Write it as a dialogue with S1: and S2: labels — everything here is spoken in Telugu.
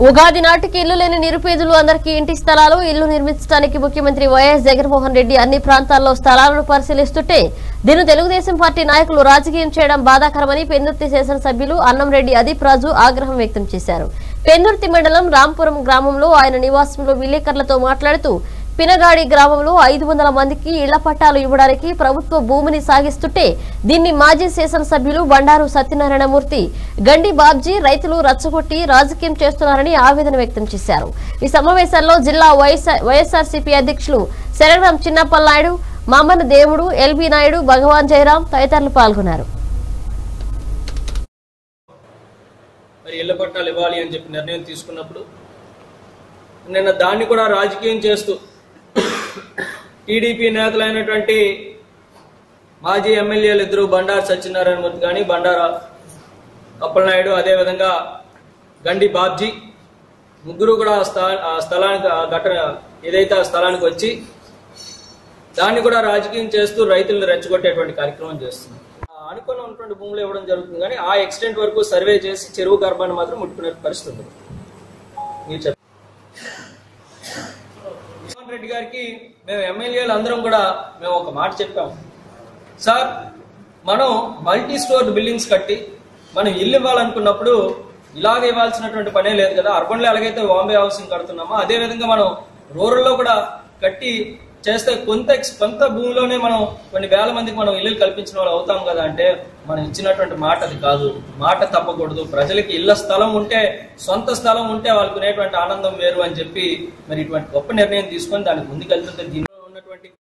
S1: ఉగాది నాటికి ఇల్లు లేని నిరుపేదలు అందరికీ ఇంటి స్థలాలు ఇల్లు నిర్మించడానికి ముఖ్యమంత్రి వైఎస్ జగన్మోహన్ రెడ్డి అన్ని ప్రాంతాల్లో స్థలాలను పరిశీలిస్తుంటే దీన్ని తెలుగుదేశం పార్టీ నాయకులు రాజకీయం చేయడం బాధాకరమని పెందుర్తి శాసనసభ్యులు అన్నంరెడ్డి అదీప్ రాజు ఆగ్రహం వ్యక్తం చేశారు పెందుర్తి మండలం రాంపురం గ్రామంలో ఆయన నివాసంలో విలేకరులతో మాట్లాడుతూ పినగాడి గ్రామంలో ఐదు వందల మందికి ఇళ్ల పట్టాలు ఇవ్వడానికి ప్రభుత్వ భూమిని సాగిస్తుంటే దీన్ని మాజీ శాసనసభ్యులు బండారు సత్యనారాయణమూర్తి గండి బాబ్జీ రైతులు రచ్చగొట్టి రాజకీయం చేస్తున్నారని ఆవేదన వ్యక్తం చేశారు ఈ సమావేశాల్లో జిల్లా వైఎస్ఆర్సీపీ అధ్యక్షులు శరణం చిన్నప్పలనాయుడు మామన్న దేవుడు ఎల్బీ నాయుడు భగవాన్ జయరాం తదితరులు పాల్గొన్నారు
S2: మరి ఇళ్ల పట్టాలు ఇవ్వాలి అని చెప్పి నిర్ణయం తీసుకున్నప్పుడు నిన్న దాన్ని కూడా రాజకీయం చేస్తూ టీడీపీ నేతలైనటువంటి మాజీ ఎమ్మెల్యేలు ఇద్దరు బండారు సత్యనారాయణమూర్తి కానీ బండారా అప్పలనాయుడు అదేవిధంగా గండి బాబ్జీ ముగ్గురు కూడా ఆ స్థా ఆ స్థలానికి ఆ ఘటన ఏదైతే ఆ స్థలానికి వచ్చి దాన్ని కూడా రాజకీయం చేస్తూ రైతులను రెచ్చగొట్టేటువంటి కార్యక్రమం చేస్తున్నారు ఆ అనుకున్న ఉన్నటువంటి భూములు ఇవ్వడం జరుగుతుంది కానీ ఆ ఎక్స్టెంట్ వరకు సర్వే చేసి చెరువు గర్భాన్ని మాత్రం ముట్టుకునే పరిస్థితి ఉంది మీరు చెప్పండి జగన్మోహన్ రెడ్డి గారికి మేము ఎమ్మెల్యేలు అందరం కూడా మేము ఒక మాట చెప్పాము సార్ మనం మల్టీ స్టోర్ బిల్డింగ్స్ కట్టి మనం ఇల్లు ఇవ్వాలనుకున్నప్పుడు ఇలాగ ఇవ్వాల్సినటువంటి పనే లేదు కదా అర్బన్లో ఎలాగైతే బాంబే హౌసింగ్ కడుతున్నామో అదే విధంగా మనం రూరల్లో కూడా కట్టి చేస్తే కొంత ఎక్స్- కొంత భూమిలోనే మనం కొన్ని వేల మందికి మనం ఇల్లు కల్పించిన వాళ్ళు అవుతాం కదా అంటే మనం ఇచ్చినటువంటి మాట అది కాదు మాట తప్పకూడదు ప్రజలకి ఇళ్ల స్థలం ఉంటే సొంత స్థలం ఉంటే వాళ్ళకు ఉండేటువంటి ఆనందం వేరు అని చెప్పి మరి ఇటువంటి గొప్ప నిర్ణయం తీసుకొని దానికి ముందుకెళ్తుంటే దీనిలో ఉన్నటువంటి